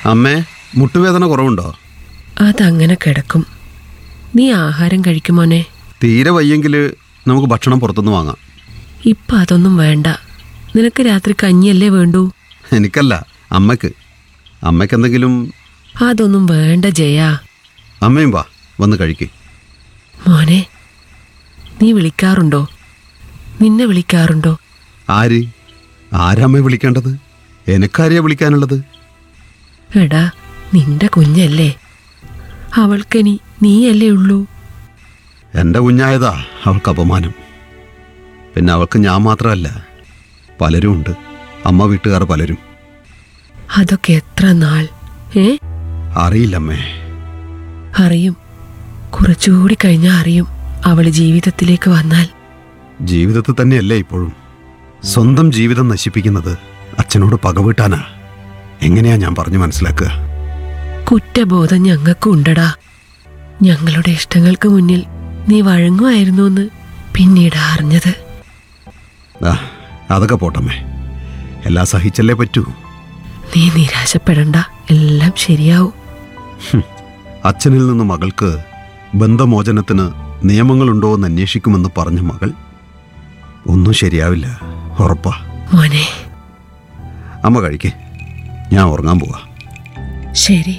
അമ്മേ മുട്ടുവേദന കുറവുണ്ടോ അതങ്ങനെ കിടക്കും നീ ആഹാരം കഴിക്കുമോനെ തീരെ വയ്യെങ്കിൽ നമുക്ക് ഭക്ഷണം പുറത്തുനിന്ന് വാങ്ങാം ഇപ്പം അതൊന്നും വേണ്ട നിനക്ക് രാത്രി കഞ്ഞിയല്ലേ വേണ്ടൂ എനിക്കല്ല അമ്മയ്ക്ക് അമ്മയ്ക്ക് എന്തെങ്കിലും അതൊന്നും വേണ്ട ജയ അമ്മയും വാ വന്ന് കഴിക്ക് മോനെ നീ വിളിക്കാറുണ്ടോ നിന്നെ വിളിക്കാറുണ്ടോ ആര് ആരമ്മയെ വിളിക്കേണ്ടത് എനിക്കാരെയാ വിളിക്കാനുള്ളത് എടാ നിന്റെ കുഞ്ഞല്ലേ അവൾക്കിനി നീയല്ലേ ഉള്ളൂ എൻ്റെ കുഞ്ഞായതാ അവൾക്ക് അപമാനം പിന്നെ അവൾക്ക് ഞാൻ മാത്രമല്ല പലരും ഉണ്ട് അമ്മ വീട്ടുകാർ പലരും അതൊക്കെ എത്ര നാൾ ഏ അറിയില്ലമ്മേ അറിയും കുറച്ചുകൂടി കഴിഞ്ഞാൽ അറിയും അവള് ജീവിതത്തിലേക്ക് വന്നാൽ ജീവിതത്തിൽ തന്നെയല്ലേ ഇപ്പോഴും സ്വന്തം ജീവിതം നശിപ്പിക്കുന്നത് അച്ഛനോട് പകവീട്ടാനാ എങ്ങനെയാ ഞാൻ പറഞ്ഞു മനസ്സിലാക്കുക കുറ്റബോധം ഞങ്ങൾക്കും ഉണ്ടടാ ഞങ്ങളുടെ ഇഷ്ടങ്ങൾക്ക് മുന്നിൽ നീ വഴങ്ങുമായിരുന്നു എന്ന് പിന്നീട് അറിഞ്ഞത് ആ അതൊക്കെ പോട്ടമ്മേ എല്ലാം സഹിച്ചല്ലേ പറ്റൂ നീ നിരാശപ്പെടണ്ട എല്ലാം ശരിയാവും അച്ഛനിൽ നിന്ന് മകൾക്ക് ബന്ധമോചനത്തിന് നിയമങ്ങളുണ്ടോ എന്ന് അന്വേഷിക്കുമെന്ന് പറഞ്ഞ മകൾ ഒന്നും ശരിയാവില്ല ഉറപ്പാ മോനെ അമ്മ കഴിക്കേ ഞാൻ ഉറങ്ങാൻ പോവാ ശരി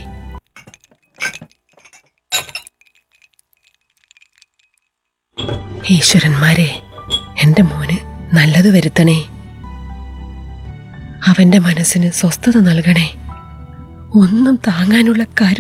ഈശ്വരന്മാരെ എൻ്റെ മോന് നല്ലത് വരുത്തണേ അവന്റെ മനസ്സിന് സ്വസ്ഥത നൽകണേ ഒന്നും താങ്ങാനുള്ള കരു